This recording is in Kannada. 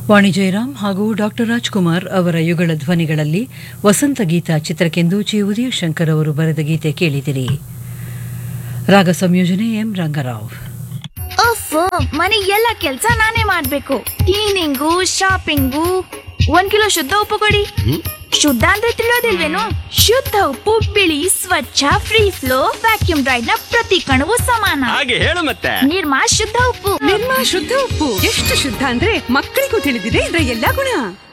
ವಾಣಿ ಜಯರಾಮ್ ಹಾಗೂ ಡಾಕ್ಟರ್ ರಾಜ್ಕುಮಾರ್ ಅವರ ಯುಗಳ ಧ್ವನಿಗಳಲ್ಲಿ ವಸಂತ ಗೀತ ಚಿತ್ರಕ್ಕೆಂದು ಚಿ ಉದಯ ಶಂಕರ್ ಅವರು ಬರೆದ ಗೀತೆ ಕೇಳಿದಿರಿ ರಾಗ ಸಂಯೋಜನೆ ಎಂ ರಂಗರಾವ್ ಅಫ್ ಮನೆ ಎಲ್ಲ ಕೆಲ್ಸ ನಾನೇ ಮಾಡ್ಬೇಕು ಕ್ಲೀನಿಂಗು ಶಾಪಿಂಗು ಒಂದ್ ಕಿಲೋ ಶುದ್ಧ ಉಪ್ಪು ಕೊಡಿ ಶುದ್ಧ ಅಂದ್ರೆ ತಿಳಿಯೋದಿಲ್ವೇನು ಶುದ್ಧ ಉಪ್ಪು ಬಿಳಿ ಸ್ವಚ್ಛ ಫ್ರೀ ಫ್ಲೋ ವ್ಯಾಕ್ಯೂಮ್ ಡ್ರೈಡ್ ನ ಪ್ರತಿ ಕಣವು ಸಮಾನ ಹಾಗೆ ಹೇಳು ಮತ್ತೆ ನಿರ್ಮಾ ಶುದ್ಧ ಉಪ್ಪು ನಿರ್ಮಾ ಶುದ್ಧ ಉಪ್ಪು ಎಷ್ಟು ಶುದ್ಧ ಅಂದ್ರೆ ಮಕ್ಕಳಿಗೂ ತಿಳಿದಿದೆ ಇದರ ಎಲ್ಲಾ ಗುಣ